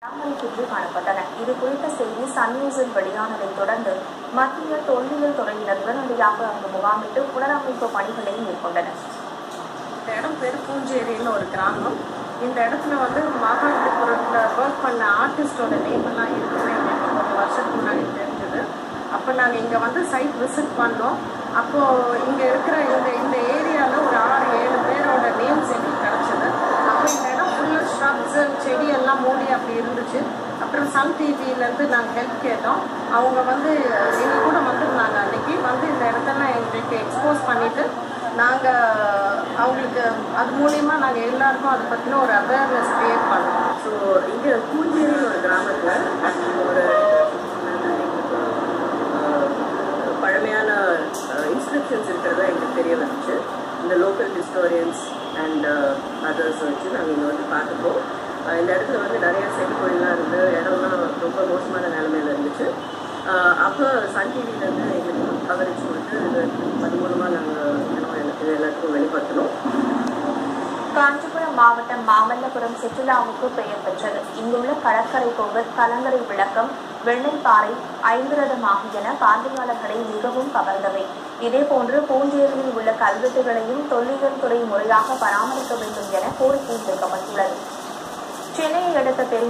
பராமரிப்பின்றி காணப்பட்டன இது குறித்த செய்தி சன் நியூஸில் வெளியானதைத் தொடர்ந்து மத்திய தொல்லியல் துறையினர் உடனடியாக அங்கு முகாமிட்டு புனரமைப்பு பணிகளை மேற்கொண்டனர் இந்த இடம் பேர் பூஞ்சேரின்னு ஒரு கிராமம் இந்த இடத்துல வந்து மகாபலிபுரத்தில் ஒர்க் பண்ண ஆர்டிஸ்டோட நேம் எல்லாம் இருக்குன்னு எங்களுக்கு ஒரு வருஷத்துக்கு முன்னாடி தெரிஞ்சது அப்போ நாங்கள் இங்கே வந்து சைட் விசிட் பண்ணோம் அப்போது இங்கே இருக்கிற இந்த இந்த ஏரியாவில் ஒரு ஆறு ஏழு பேரோட நேம்ஸ் எங்களுக்கு கிடச்சிது அப்போ இந்த இடம் ஃபுல்லாக ஷ்ரப்ஸு செடி எல்லாம் மூடி அப்படி இருந்துச்சு அப்புறம் சன் டிவியிலேருந்து நாங்கள் ஹெல்ப் கேட்டோம் அவங்க வந்து எங்கள் கூட வந்திருந்தாங்க அன்னைக்கு வந்து இந்த இடத்தெல்லாம் எங்களுக்கு எக்ஸ்போஸ் பண்ணிவிட்டு நாங்கள் அவங்களுக்கு அது மூலியமாக நாங்கள் எல்லாருக்கும் அதை பற்றின ஒரு அவேர்னஸ் க்ரியேட் பண்ணோம் ஸோ இங்கே பூஞ்சேரியில் ஒரு கிராமத்தில் ஒரு அஹ், பழமையான இன்ஸ்கிரிப்ஷன்ஸ் இருக்கிறதா எங்களுக்கு தெரிய வந்துச்சு இந்த லோக்கல் ஹிஸ்டோரியன்ஸ் அண்ட் அதர்ஸ் வச்சு நாங்கள் இங்கே வந்து பார்த்துப்போம் அஹ், இந்த இடத்துல வந்து நிறைய செடி கோயிலாம் இருந்து இடம்லாம் ரொம்ப மோசமான நிலமையில இருந்துச்சு அஹ், அப்போ சன் டிவிலேருந்து எங்களுக்கு கவரேஜ் கொடுத்து இது அது மூலமாக நாங்கள் இது எல்லாத்துக்கும் வெளிப்படுத்தணும் காஞ்சிபுரம் மாவட்டம் மாமல்லபுரம் சுற்றுலாவுக்கு பெயர் பெற்றது இங்குள்ள கடற்கரை கோவில் கலங்கரை விளக்கம் வெண்ணெய்ப்பாறை ஐந்துரதம் ஆகியன பார்வையாளர்களை மிகவும் கவர்ந்தவை இதேபோன்று பூஞ்சேரியில் உள்ள கல்வெட்டுகளையும் தொல்லியல் துறை முறையாக பராமரிக்க வேண்டும் என கோரிக்கை வைக்கப்பட்டுள்ளது சென்னையை அடுத்த பெரிய